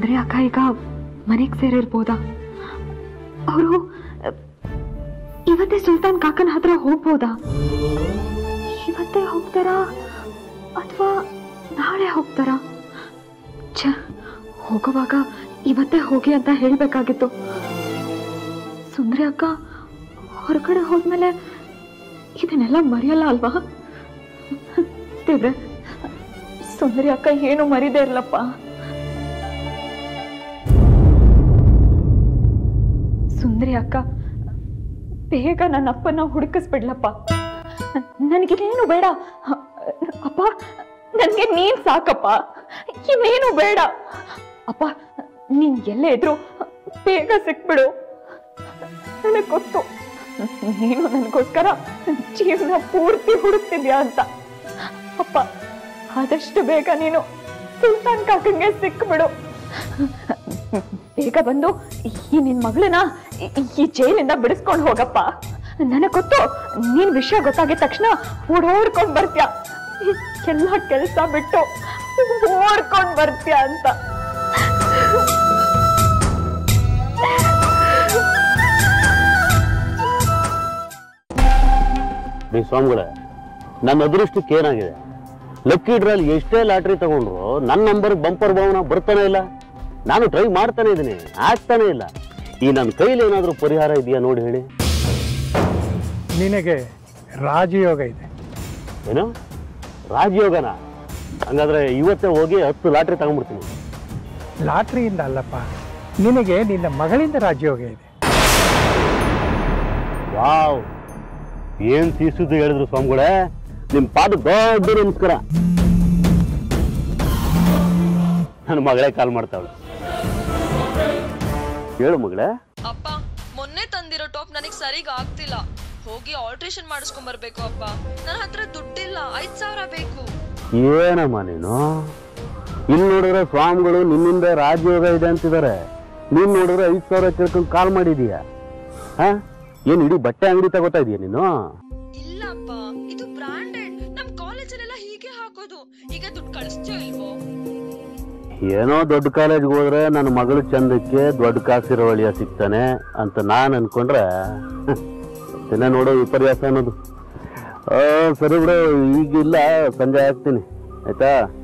ಸುಂದರಿ ಅಕ್ಕ ಈಗ ಮನೆಗೆ ಸೇರಿರ್ಬೋದಾ ಅವರು ಇವತ್ತೇ ಸುಲ್ತಾನ್ ಕಾಕನ ಹತ್ರ ಹೋಗ್ಬೋದಾ ಇವತ್ತೇ ಹೋಗ್ತಾರಾ ಅಥವಾ ನಾಳೆ ಹೋಗ್ತಾರಾ ಛ ಹೋಗುವಾಗ ಇವತ್ತೇ ಹೋಗಿ ಅಂತ ಹೇಳ್ಬೇಕಾಗಿತ್ತು ಸುಂದರಿ ಅಕ್ಕ ಹೊರಗಡೆ ಹೋದ್ಮೇಲೆ ಇದನ್ನೆಲ್ಲ ಮರೆಯಲ್ಲ ಅಲ್ವಾ ದೇವ್ರೆ ಸುಂದರಿ ಅಕ್ಕ ಏನು ಮರಿದೇ ಇರ್ಲಪ್ಪ ಸುಂದರಿ ಅಕ್ಕ ಬೇಗ ನನ್ನ ಅಪ್ಪನ ಹುಡುಕಿಸ್ಬಿಡ್ಲಪ್ಪ ನನಗಿನ್ನೇನು ಬೇಡ ಅಪ್ಪ ನನಗೆ ನೀನ್ ಸಾಕಪ್ಪ ಇನ್ನೇನು ಬೇಡ ಅಪ್ಪ ನೀನ್ ಎಲ್ಲೇ ಇದ್ರು ಬೇಗ ಸಿಕ್ಬಿಡು ನನಗೆ ಗೊತ್ತು ನೀನು ನನಗೋಸ್ಕರ ಜೀವನ ಪೂರ್ತಿ ಹುಡುಕ್ತಿದ್ಯಾ ಅಂತ ಅಪ್ಪ ಆದಷ್ಟು ಬೇಗ ನೀನು ಸುಲ್ತಾನ್ ಕಾಕಂಗೆ ಸಿಕ್ಬಿಡು ಬೇಗ ಬಂದು ಈ ನಿನ್ ಮಗಳನ್ನ ಈ- ಈ ಜೈಲಿಂದ ಬಿಡಿಸ್ಕೊಂಡು ಹೋಗಪ್ಪ ನನಗ್ ಗೊತ್ತು ನೀನ್ ವಿಷಯ ಗೊತ್ತಾಗಿದ ತಕ್ಷಣ ಓಡೋಡ್ಕೊಂಡ್ ಬರ್ತ್ಯಾ ಎಲ್ಲ ಕೆಲಸ ಬಿಟ್ಟು ಓಡ್ಕೊಂಡ್ ಬರ್ತ್ಯಾ ಅಂತ ರೀ ಸ್ವಾಮಿಗಳೇ ನನ್ನ ಅದೃಷ್ಟಕ್ಕೆ ಏನಾಗಿದೆ ಲಕ್ಕಿ ಡ್ರಲ್ಲಿ ಎಷ್ಟೇ ಲಾಟ್ರಿ ತಗೊಂಡ್ರು ನನ್ನ ನಂಬರ್ ಬಂಪರ್ ಭಾವನ ಬರ್ತಾನೆ ಇಲ್ಲ ನಾನು ಟ್ರೈ ಮಾಡ್ತಾನೆ ಇದ್ದೀನಿ ಆಗ್ತಾನೆ ಇಲ್ಲ ಈ ನನ್ನ ಕೈಲಿ ಏನಾದರೂ ಪರಿಹಾರ ಇದೆಯಾ ನೋಡಿ ಹೇಳಿ ನಿನಗೆ ರಾಜಯೋಗ ಇದೆ ಏನು ರಾಜಯೋಗನ ಹಂಗಾದ್ರೆ ಇವತ್ತೇ ಹೋಗಿ ಹತ್ತು ಲಾಟ್ರಿ ತಗೊಂಡ್ಬಿಡ್ತೀನಿ ಲಾಟ್ರಿಯಿಂದ ಅಲ್ಲಪ್ಪ ನಿನಗೆ ನಿನ್ನ ಮಗಳಿಂದ ರಾಜಯೋಗ ಇದೆ ವಾವ್ ಏನ್ ತೀಸುದು ಹೇಳಿದ್ರು ಸ್ವಾಮಿಗಳೇ ನಿಮ್ ಪಾದ ದೊಡ್ಡ ನಮಸ್ಕಾರ ನನ್ನ ಮಗಳೇ ಕಾಲ್ ಮಾಡ್ತಾವಳೆ ಹೇಳು ಮಗಳೇ ಅಪ್ಪ ಮೊನ್ನೆ ತಂದಿರೋ ಟಾಪ್ ನನಗೆ ಸರಿಗ ಆಗ್ತಿಲ್ಲ ಹೋಗಿ ಆಲ್ಟ್ರೇಷನ್ ಮಾಡಿಸ್ಕೊಂಡ್ ಬರ್ಬೇಕು ಅಪ್ಪ ನನ್ನ ಹತ್ರ ದುಡ್ಡಿಲ್ಲ ಐದ್ ಸಾವಿರ ಬೇಕು ಏನಮ್ಮ ನೀನು ಇಲ್ಲಿ ನೋಡಿದ್ರೆ ಸ್ವಾಮಿಗಳು ನಿನ್ನಿಂದ ರಾಜಯೋಗ ಇದೆ ಅಂತಿದ್ದಾರೆ ನೀನ್ ನೋಡಿದ್ರೆ ಐದ್ ಸಾವಿರ ಕೇಳ್ಕೊಂಡು ಕಾಲ್ ಮಾಡಿದೀಯ ಹಾ ಏನ್ ಇಡೀ ಬಟ್ಟೆ ಅಂಗಡಿ ತಗೋತಾ ಇದೀಯ ನೀನು ಇಲ್ಲ ಅಪ್ಪ ಇದು ಬ್ರಾಂಡೆಡ್ ನಮ್ ಕಾಲೇಜಲ್ಲೆಲ್ಲ ಹೀಗೆ ಹಾಕೋದು ಈಗ ದುಡ್ಡು ಕಳಿಸ್ತೀಯೋ ಇಲ್ವೋ ಏನೋ ದೊಡ್ಡ ಕಾಲೇಜ್ಗೆ ಹೋದ್ರೆ ನನ್ನ ಮಗಳು ಚಂದಕ್ಕೆ ದೊಡ್ಡ ಕಾಸಿರೋ ಒಳಿಯ ಸಿಗ್ತಾನೆ ಅಂತ ನಾನು ಅನ್ಕೊಂಡ್ರೆ ದಿನ ನೋಡೋ ವಿಪರ್ಯಾಸ ಅನ್ನೋದು ಆ, ಸರಿ ಬಿಡು ಈಗಿಲ್ಲ ಸಂಜೆ ಆಗ್ತೀನಿ ಆಯ್ತಾ